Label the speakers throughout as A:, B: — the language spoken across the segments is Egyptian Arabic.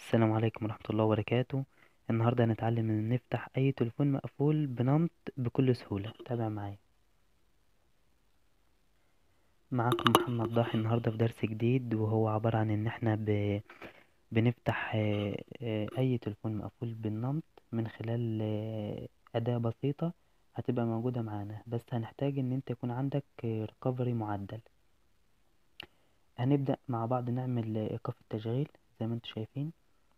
A: السلام عليكم ورحمة الله وبركاته النهاردة هنتعلم ان نفتح اي تليفون مقفول بنمط بكل سهولة تابع معايا معاكم محمد ضاحي النهاردة في درس جديد وهو عبارة عن ان احنا ب... بنفتح آه، آه، اي تليفون مقفول بالنمط من خلال آه، اداة بسيطة هتبقى موجودة معانا بس هنحتاج ان انت يكون عندك ريكفري معدل هنبدأ مع بعض نعمل ايقاف التشغيل زي ما انتم شايفين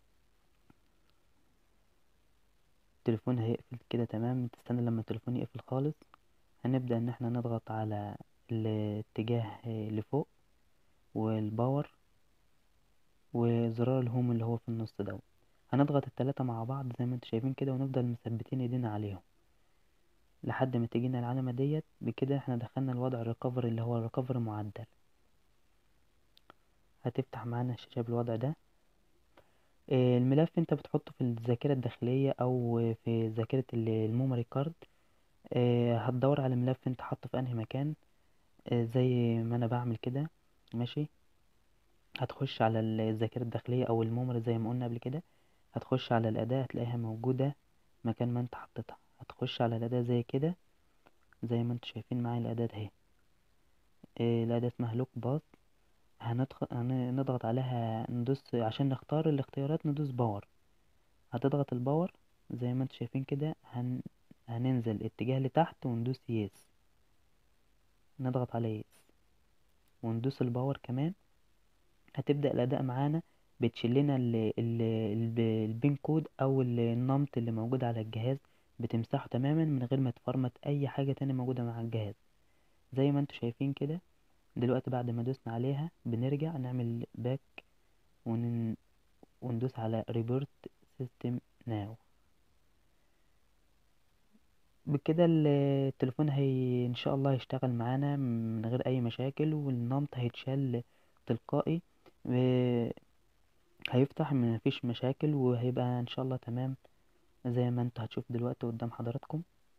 A: التليفون هيقفل كده تمام تستنى لما التليفون يقفل خالص هنبدأ ان احنا نضغط على الاتجاه لفوق والباور وزرار الهوم اللي هو في النص دوت هنضغط التلاتة مع بعض زي ما انتم شايفين كده ونفضل مثبتين ايدينا عليهم لحد ما تجينا العلامة ديت بكده احنا دخلنا الوضع الريكفري اللي هو الريكفري معدل هتفتح معانا الشاشة بالوضع ده آه، الملف انت بتحطه في الذاكرة الداخلية او في ذاكرة الميموري كارد آه، هتدور على ملف انت حاطه في انهي مكان آه، زي ما انا بعمل كده ماشي هتخش على الذاكرة الداخلية او الميموري زي ما قلنا قبل كده هتخش على الأداة هتلاقيها موجودة مكان ما انت حطيتها هتخش على الأداة زي كده زي ما انتوا شايفين معايا الأداة اهي الأداة اسمها لوك باص هندخل هنضغط عليها ندوس عشان نختار الاختيارات ندوس باور هتضغط الباور زي ما انتم شايفين كده هن... هننزل اتجاه لتحت وندوس يس نضغط على يس وندوس الباور كمان هتبدأ الأداء معانا بتشيلنا ال... ال... ال... البين كود أو النمط اللي موجود على الجهاز بتمسحه تماما من غير ما تفرمت أي حاجة تانية موجودة مع الجهاز زي ما انتم شايفين كده دلوقتي بعد ما دوسنا عليها بنرجع نعمل باك ون... وندوس على ريبورت سيستم ناو بكده التليفون هي ان شاء الله هيشتغل معانا من غير اي مشاكل والنمط هيتشال تلقائي و... هيفتح مفيش مشاكل وهيبقى ان شاء الله تمام زي ما انت هتشوف دلوقتي قدام حضراتكم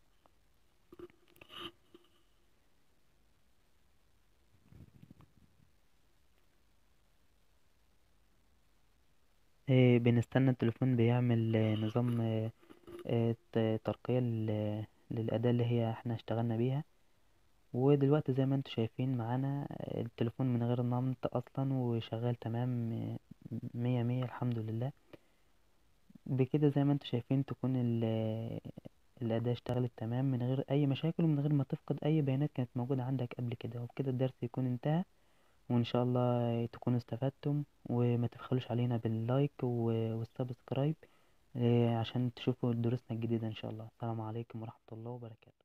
A: آه، بنستنى التليفون بيعمل آه، نظام آه، ترقية للأداة اللي هي احنا اشتغلنا بيها ودلوقتي زي ما انتوا شايفين معانا التليفون من غير نمط اصلا وشغال تمام مية مية الحمد لله بكده زي ما انتوا شايفين تكون الأداة اشتغلت تمام من غير أي مشاكل ومن غير ما تفقد أي بيانات كانت موجودة عندك قبل كده وبكده الدرس يكون انتهى وان شاء الله تكونوا استفدتم وما تبخلوش علينا باللايك والسبسكرايب آه، عشان تشوفوا دروسنا الجديدة ان شاء الله السلام عليكم ورحمة الله وبركاته